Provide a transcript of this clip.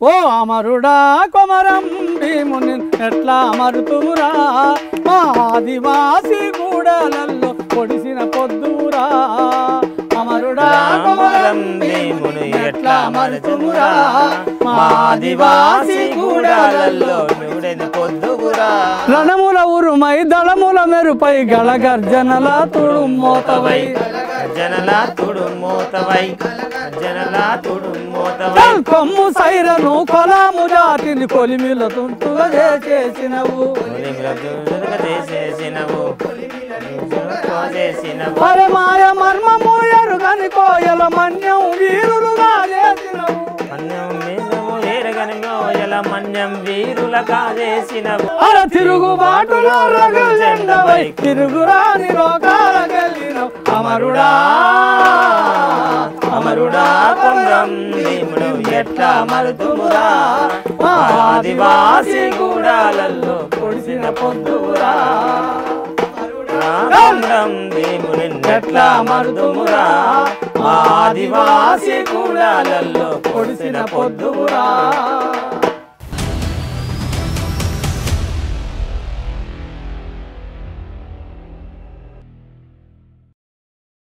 ఓ అమరుడా కొమరం భీముని ఎట్లా అమరుతురా మా ఆదివాసి గూడలలో పొడిసిన పొద్దురా అమరుడా కొమరం భీముని ఎట్లా అమరుతురా మా ఆదివాసి గూడలలో చూడని పొద్దుగురా రణముల ఉరుమై దళముల మెరుపై గళగర్జనల తుడు మోతవై జనలా తుడు మూతవై జనలా తుడు మూతవై కొమ్ము సైరను కొలాము జాతిని కొలిమిల తుంటుగా చేసినవు చేసేసినవు చేసినవు అరే మాయ మర్మము ఎరుగని కోయల మన్యం వీరులుగా చేసినవు మన్యం మీదము ఏరగని మోయల మన్యం వీరుల కాజేసినవు అర తిరుగుబాటులో రగులు జెండవై తిరుగురాని లోకాల గెలినవు అమరుడా అమరుడా కొండం భీముడు ఎట్లా మరుతుమురా మా ఆదివాసి గూడాలలో పొడిసిన పొద్దురా కొండం భీముని ఎట్లా మరుతుమురా మా ఆదివాసి గూడాలలో పొడిసిన పొద్దురా